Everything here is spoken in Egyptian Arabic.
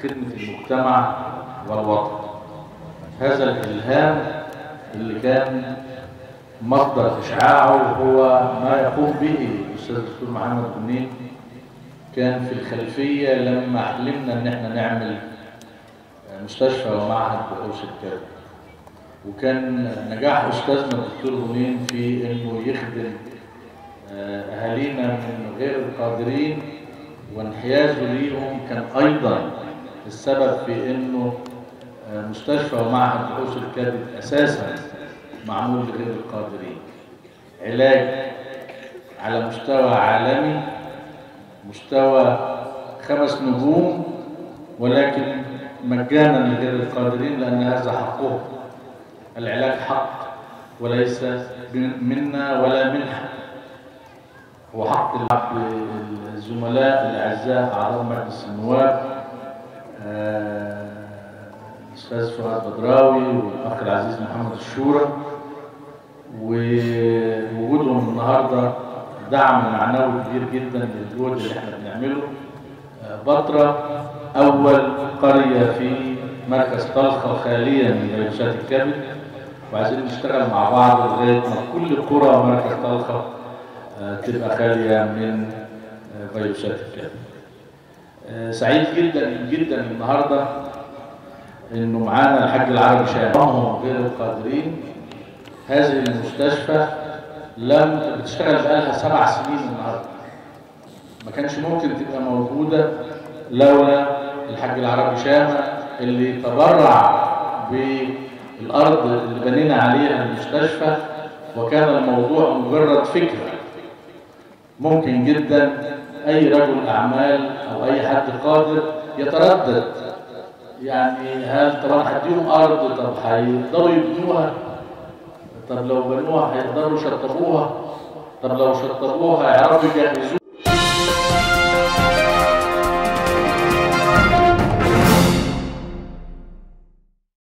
خدمة المجتمع والوطن هذا الإلهام اللي كان مصدر إشعاعه هو ما يقوم به الأستاذ الدكتور محمد منين كان في الخلفية لما حلمنا إن احنا نعمل مستشفى ومعهد بحوث الكلى وكان نجاح أستاذنا الدكتور منين في إنه يخدم أهالينا من غير القادرين وانحيازه ليهم كان أيضا السبب في إنه مستشفى ومعهد بحوث الكبد أساسا معمول لغير القادرين علاج على مستوى عالمي مستوى خمس نجوم ولكن مجانا لغير القادرين لأن هذا حقهم العلاج حق وليس منا ولا منها هو حق الزملاء الأعزاء أعضاء مجلس النواب الأستاذ فؤاد بدراوي والأخ العزيز محمد الشورى ووجودهم النهارده دعم معنوي كبير جدا للجهد اللي احنا بنعمله بطرة أول قرية في مركز طلخة خالية من فيروسات الكبد وعايزين نشتغل مع بعض لغاية ما كل قرى مركز طلخة تبقى خالية من فيروسات الكبد. سعيد جدا جدا النهارده انه معانا الحاج العربي شاهد غير القادرين هذه المستشفى لم بتشتغل بقالها سبع سنين النهارده ما كانش ممكن تبقى موجوده لولا الحاج العربي شامه اللي تبرع بالارض اللي بنينا عليها المستشفى وكان الموضوع مجرد فكره ممكن جدا اي رجل اعمال او اي حد قادر يتردد يعني هل طب انا هديهم ارض طب هيقدروا يبنوها طب لو بنوها هيقدروا يشطبوها طب لو شطبوها هيعرفوا يجهزوها